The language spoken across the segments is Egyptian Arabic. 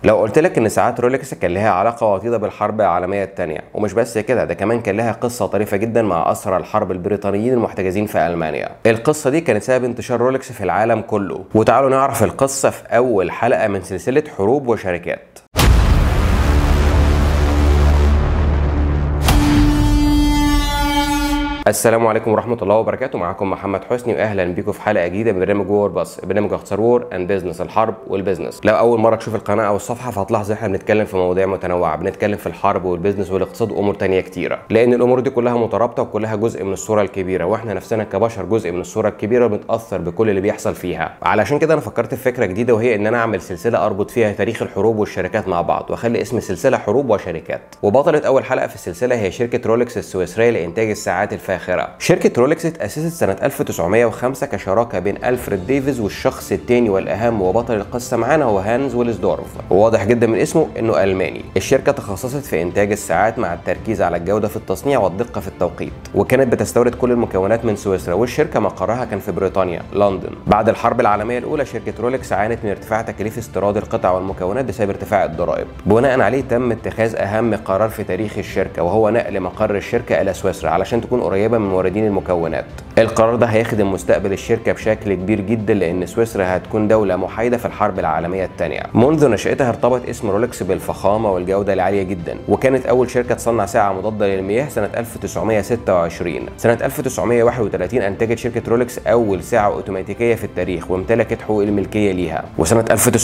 لو قلت لك ان ساعات رولكس كان لها علاقه وطيده بالحرب العالميه الثانيه ومش بس كده ده كمان كان لها قصه طريفه جدا مع اسرى الحرب البريطانيين المحتجزين في المانيا القصه دي كانت سبب انتشار رولكس في العالم كله وتعالوا نعرف القصه في اول حلقه من سلسله حروب وشركات السلام عليكم ورحمة الله وبركاته معكم محمد حسني واهلا بيكم في حلقة جديدة من برنامج وور باص برنامج اختصار وور اند بزنس الحرب والبزنس لو اول مرة تشوف القناة او الصفحة فهتلاحظ احنا بنتكلم في مواضيع متنوعة بنتكلم في الحرب والبزنس والاقتصاد وامور تانية كتيرة لان الامور دي كلها مترابطة وكلها جزء من الصورة الكبيرة واحنا نفسنا كبشر جزء من الصورة الكبيرة وبنتأثر بكل اللي بيحصل فيها علشان كده انا فكرت في فكرة جديدة وهي ان انا اعمل سلسلة اربط فيها تاريخ الحروب والشركات مع بعض واخلي اسم السلسلة حروب وشركات وبطلة اول حلقة في السلسلة هي شركة رولكس السويسرية لانتاج الساعات الفاخرة شركة رولكس اتأسست سنة 1905 كشراكة بين ألفريد ديفيز والشخص التاني والأهم وبطل القصة معانا هو هانز ويلسدورف وواضح جدا من اسمه إنه ألماني الشركة تخصصت في إنتاج الساعات مع التركيز على الجودة في التصنيع والدقة في التوقيت وكانت بتستورد كل المكونات من سويسرا والشركة مقرها كان في بريطانيا لندن بعد الحرب العالمية الأولى شركة رولكس عانت من ارتفاع تكاليف استيراد القطع والمكونات بسبب ارتفاع الضرائب بناء عليه تم اتخاذ أهم قرار في تاريخ الشركة وهو نقل مقر الشركة إلى سويسرا علشان تكون قريبة من موردين المكونات القرار ده هيخدم مستقبل الشركه بشكل كبير جدا لان سويسرا هتكون دوله محايده في الحرب العالميه الثانيه منذ نشاتها ارتبط اسم رولكس بالفخامه والجوده العاليه جدا وكانت اول شركه تصنع ساعه مضاده للمياه سنه 1926 سنه 1931 انتجت شركه رولكس اول ساعه اوتوماتيكيه في التاريخ وامتلكت حقوق الملكيه ليها وسنه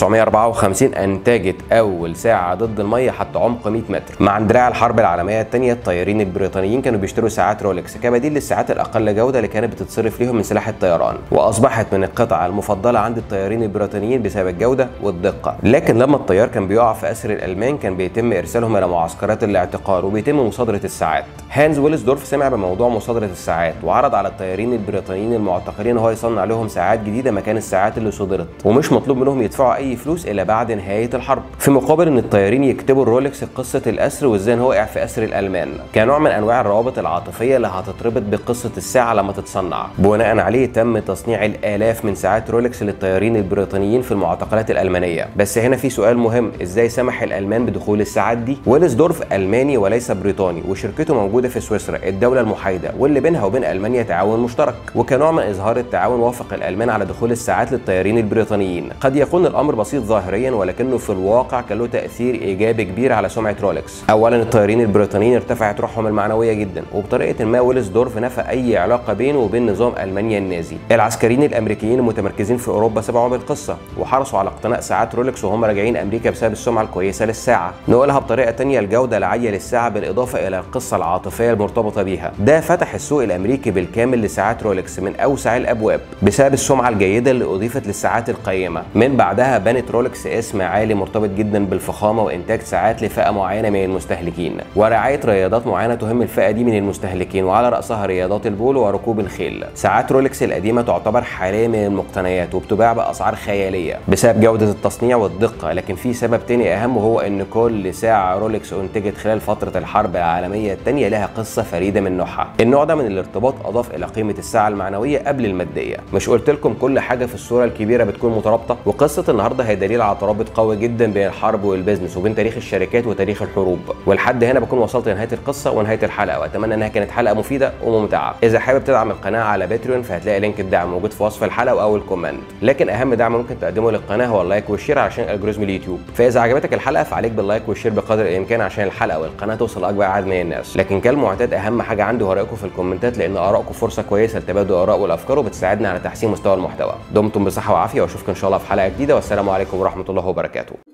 1954 انتجت اول ساعه ضد الميه حتى عمق 100 متر مع اندلاع الحرب العالميه الثانيه الطيارين البريطانيين كانوا بيشتروا ساعات رولكس كبديل للساعات الاقل جوده اللي كانت بتتصرف ليهم من سلاح الطيران واصبحت من القطع المفضله عند الطيارين البريطانيين بسبب الجوده والدقه لكن لما الطيار كان بيقع في اسر الالمان كان بيتم ارسالهم الى معسكرات الاعتقال وبيتم مصادره الساعات هانز ويلسدورف سمع بموضوع مصادره الساعات وعرض على الطيارين البريطانيين المعتقلين هو يصنع لهم ساعات جديده مكان الساعات اللي صدرت ومش مطلوب منهم يدفعوا اي فلوس الا بعد نهايه الحرب في مقابل ان الطيارين يكتبوا الرولكس قصه الاسر وازاي هو وقع في اسر الالمان كنوع من انواع الروابط العاطفيه اللي هتتربط بقصه الساعه لما تتصنع بناء عليه تم تصنيع الالاف من ساعات رولكس للطيارين البريطانيين في المعتقلات الالمانيه بس هنا في سؤال مهم ازاي سمح الالمان بدخول الساعات دي ويلسدورف الماني وليس بريطاني وشركته موجوده في سويسرا الدوله المحايده واللي بينها وبين المانيا تعاون مشترك وكنوع من اظهار التعاون وافق الالمان على دخول الساعات للطيارين البريطانيين قد يكون الامر بسيط ظاهريا ولكنه في الواقع كان له تاثير ايجابي كبير على سمعه رولكس اولا الطيارين البريطانيين ارتفعت روحهم المعنويه جدا وبطريقه ما ويلسدورف نفى اي علاقه بينه وبين نظام المانيا النازي العسكريين الامريكيين المتمركزين في اوروبا سمعوا بالقصه وحرصوا على اقتناء ساعات رولكس وهم راجعين امريكا بسبب السمعه الكويسه للساعه نقولها بطريقه تانية الجوده العاليه للساعه بالاضافه الى القصه العاطفيه المرتبطه بيها ده فتح السوق الامريكي بالكامل لساعات رولكس من اوسع الابواب بسبب السمعه الجيده اللي اضيفت للساعات القيمه من بعدها بنت رولكس اسم عالي مرتبط جدا بالفخامه وانتاج ساعات لفئه معينه من المستهلكين ورعايه رياضات معينه تهم الفئه دي من المستهلكين وعلى راسها رياضات البولو وركوب الخيل ساعات رولكس القديمه تعتبر حاليا من المقتنيات وبتباع باسعار خياليه بسبب جوده التصنيع والدقه لكن في سبب تاني اهم وهو ان كل ساعه رولكس انتجت خلال فتره الحرب العالميه الثانيه لها قصه فريده من نوعها النوع ده من الارتباط اضاف الى قيمه الساعه المعنويه قبل الماديه مش قلت لكم كل حاجه في الصوره الكبيره بتكون مترابطه وقصه النهارده هي دليل على ترابط قوي جدا بين الحرب والبيزنس وبين تاريخ الشركات وتاريخ الحروب ولحد هنا بكون وصلت لنهايه القصه ونهايه الحلقه واتمنى انها كانت حلقه مفيده وممتعه اذا حابب تدعم القناه على باتريون فهتلاقي لينك الدعم موجود في وصف الحلقه او الكومنت لكن اهم دعم ممكن تقدمه للقناه هو اللايك والشير عشان الجوريزم اليوتيوب فاذا عجبتك الحلقه فعليك باللايك والشير بقدر الامكان عشان الحلقه والقناه توصل لاكبر عدد من الناس لكن كالمعتاد اهم حاجه عندي هو رايكم في الكومنتات لان ارائكم فرصه كويسه لتبادل الاراء والافكار وبتساعدنا على تحسين مستوى المحتوى دمتم بصحه وعافيه واشوفكم ان شاء الله في حلقه جديده والسلام عليكم ورحمه الله وبركاته